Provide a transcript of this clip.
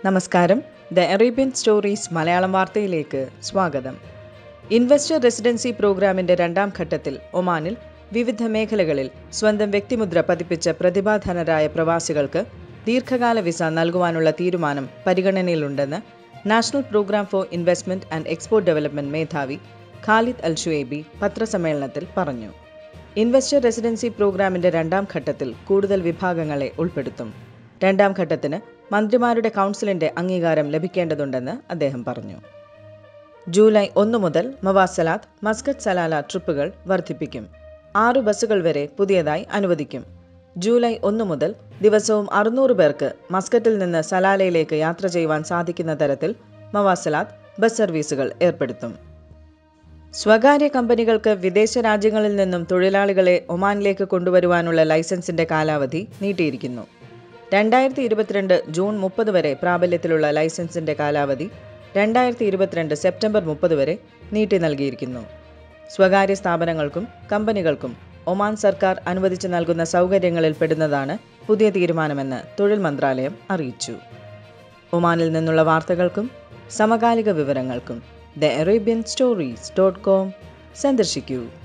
നമസ്കാരം the Arabian stories Malayalam വാർത്തയിലേക്ക് സ്വാഗതം ഇൻവെസ്റ്റർ റെസിഡൻസി പ്രോഗ്രാമിന്റെ രണ്ടാം ഘട്ടത്തിൽ ഒമാനിൽ വിവിധ മേഖലകളിൽ സ്വന്തം വ്യക്തിമുദ്ര പതിപ്പിച്ച പ്രതിഭാധനരായ പ്രവാസികൾക്ക് ദീർഘകാല വിസ നൽകുവാനുള്ള തീരുമാനം പരിഗണനയിലുണ്ടെന്ന് national programme for investment and export development മേധാവി ഖാലിദ് അൽ ഷുവേബി പത്രസമ്മേളനത്തിൽ പറഞ്ഞു ഇൻവെസ്റ്റർ റെസിഡൻസി പ്രോഗ്രാമിന്റെ രണ്ടാം ഘട്ടത്തിൽ കൂടുതൽ വിഭാഗങ്ങളെ ഉൾപ്പെടുത്തും രണ്ടാം ഘട്ടത്തിന് മന്ത്രിമാരുടെ കൗൺസിലിന്റെ അംഗീകാരം ലഭിക്കേണ്ടതുണ്ടെന്ന് അദ്ദേഹം പറഞ്ഞു ജൂലൈ ഒന്ന് മുതൽ മവാസലാത്ത് മസ്കറ്റ് സലാല ട്രിപ്പുകൾ വർദ്ധിപ്പിക്കും ആറ് ബസ്സുകൾ വരെ പുതിയതായി അനുവദിക്കും ജൂലൈ ഒന്ന് മുതൽ ദിവസവും അറുന്നൂറ് പേർക്ക് മസ്കറ്റിൽ നിന്ന് സലാലയിലേക്ക് യാത്ര ചെയ്യുവാൻ സാധിക്കുന്ന തരത്തിൽ മവാസലാത്ത് ബസ് സർവീസുകൾ ഏർപ്പെടുത്തും സ്വകാര്യ കമ്പനികൾക്ക് വിദേശ രാജ്യങ്ങളിൽ നിന്നും തൊഴിലാളികളെ ഒമാനിലേക്ക് കൊണ്ടുവരുവാനുള്ള ലൈസൻസിന്റെ കാലാവധി നീട്ടിയിരിക്കുന്നു രണ്ടായിരത്തി ഇരുപത്തിരണ്ട് ജൂൺ മുപ്പത് വരെ പ്രാബല്യത്തിലുള്ള ലൈസൻസിന്റെ കാലാവധി രണ്ടായിരത്തി ഇരുപത്തിരണ്ട് സെപ്റ്റംബർ മുപ്പത് വരെ നീട്ടി നൽകിയിരിക്കുന്നു സ്വകാര്യ സ്ഥാപനങ്ങൾക്കും കമ്പനികൾക്കും ഒമാൻ സർക്കാർ അനുവദിച്ചു നൽകുന്ന സൗകര്യങ്ങളിൽ പെടുന്നതാണ് പുതിയ തീരുമാനമെന്ന് തൊഴിൽ മന്ത്രാലയം അറിയിച്ചു ഒമാനിൽ നിന്നുള്ള വാർത്തകൾക്കും സമകാലിക വിവരങ്ങൾക്കും the Arabian stories dot com സന്ദർശിക്കൂ